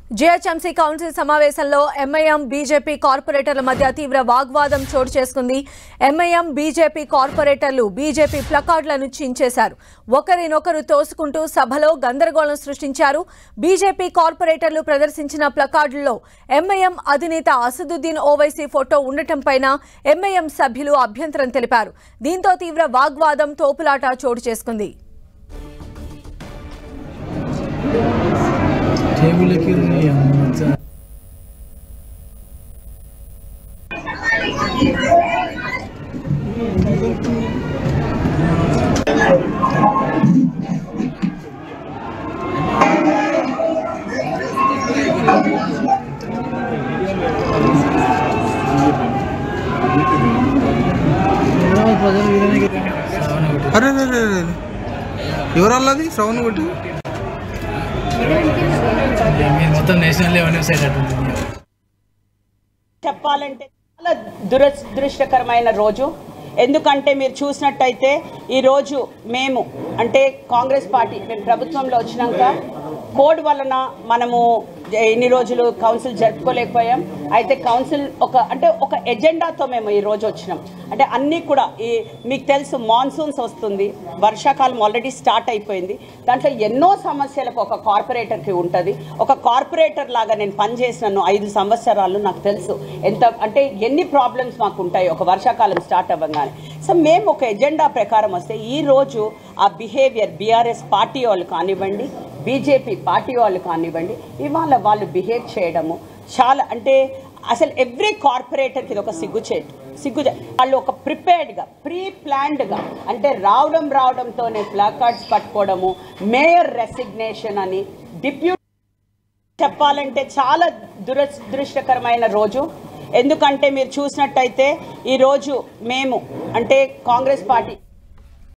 GHMC council సమావేశంలో MIM BJP కార్పొరేటర్ల మధ్య తీవ్ర వాగ్వాదం చోటు చేసుకుంది ఎంఐఎం బీజేపీ కార్పొరేటర్లు బీజేపీ ప్లకార్డులను చించేశారు ఒకరినొకరు తోసుకుంటూ సభలో గందరగోళం సృష్టించారు బీజేపీ కార్పొరేటర్లు ప్రదర్శించిన ప్లకార్డుల్లో ఎంఐఎం అధినేత అసదుద్దీన్ ఓవైసీ ఫోటో ఉండటంపైన ఎంఐఎం సభ్యులు అభ్యంతరం తెలిపారు దీంతో తీవ్ర వాగ్వాదం తోపులాట చోటు చేసుకుంది టేబుల్కి ప్రజలు వీరనే అరే అరే అరే అరే ఎవరల్లది శ్రవణ్ కొట్టి మీరు మొత్తం నేషనల్ లెవెల్ సైడ్ అట్టుంది చెప్పాలంటే చాలా దురదృష్టకరమైన రోజు ఎందుకంటే మీరు చూసినట్టయితే ఈరోజు మేము అంటే కాంగ్రెస్ పార్టీ మేము ప్రభుత్వంలో వచ్చినాక కోడ్ వలన మనము ఎన్ని రోజులు కౌన్సిల్ జరుపుకోలేకపోయాం అయితే కౌన్సిల్ ఒక అంటే ఒక ఎజెండాతో మేము ఈ రోజు వచ్చినాం అంటే అన్నీ కూడా ఈ మీకు తెలుసు మాన్సూన్స్ వస్తుంది వర్షాకాలం ఆల్రెడీ స్టార్ట్ అయిపోయింది దాంట్లో ఎన్నో సమస్యలకు ఒక కార్పొరేటర్కి ఉంటుంది ఒక కార్పొరేటర్ లాగా నేను పనిచేసినాను ఐదు సంవత్సరాలు నాకు తెలుసు ఎంత అంటే ఎన్ని ప్రాబ్లమ్స్ మాకు ఉంటాయి ఒక వర్షాకాలం స్టార్ట్ అవ్వగానే సో మేము ఒక ఎజెండా ప్రకారం వస్తే ఈ రోజు ఆ బిహేవియర్ బీఆర్ఎస్ పార్టీ వాళ్ళు కానివ్వండి బీజేపీ పార్టీ వాళ్ళు కానివ్వండి ఇవాళ వాళ్ళు బిహేవ్ చేయడము చాలా అంటే అసలు ఎవ్రీ కార్పొరేటర్కి ఇది ఒక సిగ్గుచేటు సిగ్గు వాళ్ళు ఒక ప్రిపేర్డ్గా ప్రీ ప్లాన్డ్గా అంటే రావడం రావడంతోనే ప్లాకార్డ్స్ పట్టుకోవడము మేయర్ రెసిగ్నేషన్ అని డిప్యూటీ చెప్పాలంటే చాలా దురదృష్టకరమైన రోజు ఎందుకంటే మీరు చూసినట్టయితే ఈరోజు మేము అంటే కాంగ్రెస్ పార్టీ